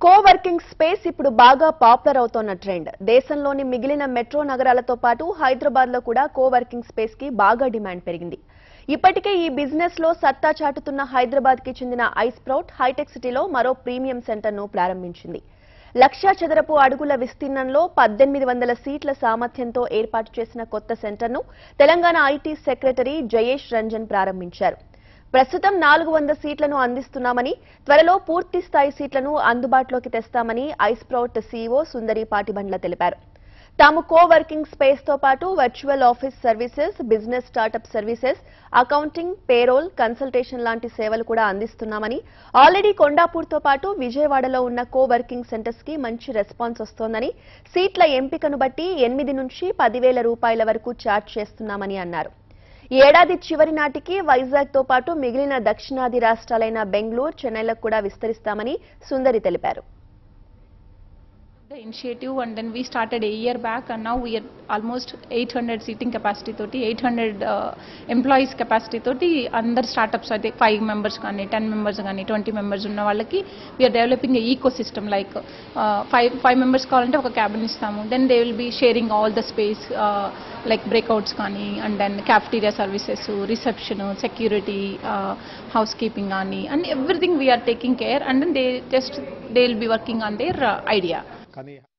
coworking space ఇప్పుడు బాగా popular అవుతోన్న trend దేశంలోని మిగిలిన మెట్రో నగరాలతో పాటు హైదరాబాద్ లో కూడా కోవర్కింగ్ స్పేస్ కి బాగా డిమాండ్ పెరిగింది ఇప్పటికే ఈ బిజినెస్ లో సత్తా చాటుతున్న హైదరాబాద్ కి చెందిన ఐస్ప్రౌట్ హైటెక్ సిటీలో మరో ప్రీమియం సెంటర్ ను ప్రారంభించింది లక్షా చదరపు అడుగుల విస్తీర్ణంలో పద్దెనిమిది వందల సీట్ల సామర్థ్యంతో ఏర్పాటు చేసిన కొత్త సెంటర్ను తెలంగాణ ఐటీ సెక్రటరీ జయేష్ రంజన్ ప్రారంభించారు ప్రస్తుతం నాలుగు వంద సీట్లను అందిస్తున్నామని త్వరలో పూర్తి స్థాయి సీట్లను అందుబాటులోకి తెస్తామని ఐస్ప్రౌట్ సీఈఓ సుందరి పాటిబండ్ల తెలిపారు తాము కో వర్కింగ్ స్పేస్ తో పాటు virtual office services business startup services accounting payroll consultation లాంటి సేవలు కూడా అందిస్తున్నామని ఆల్రెడీ కొండాపూర్తో పాటు విజయవాడలో ఉన్న కో వర్కింగ్ సెంటర్స్ కి మంచి రెస్పాన్స్ వస్తోందని సీట్ల ఎంపికను బట్టి ఎనిమిది నుంచి పదివేల రూపాయల వరకు ఛార్జ్ చేస్తున్నామని అన్నారు ఈ ఏడాది చివరి నాటికి వైజాగ్ తో పాటు మిగిలిన దక్షిణాది రాష్ట్రాలైన బెంగళూరు చెన్నైలకు కూడా విస్తరిస్తామని సుందరి తెలిపారు the initiative and then we started a year back and now we are almost 800 seating capacity తోటి 800 ఎంప్లాయీస్ కెపాసిటీ తోటి అందరు స్టార్టప్స్ అయితే ఫైవ్ మెంబర్స్ కానీ టెన్ మెంబర్స్ కానీ ట్వంటీ మెంబర్స్ ఉన్న వాళ్ళకి we're developing ecosystem like five five members కావాలంటే ఒక క్యాబిన్ ఇస్తాము then they will be sharing all the space like breakouts కానీ and then cafeteria services reception security housekeeping కానీ and everything we're taking care and then they just they will be working on their idea కానీ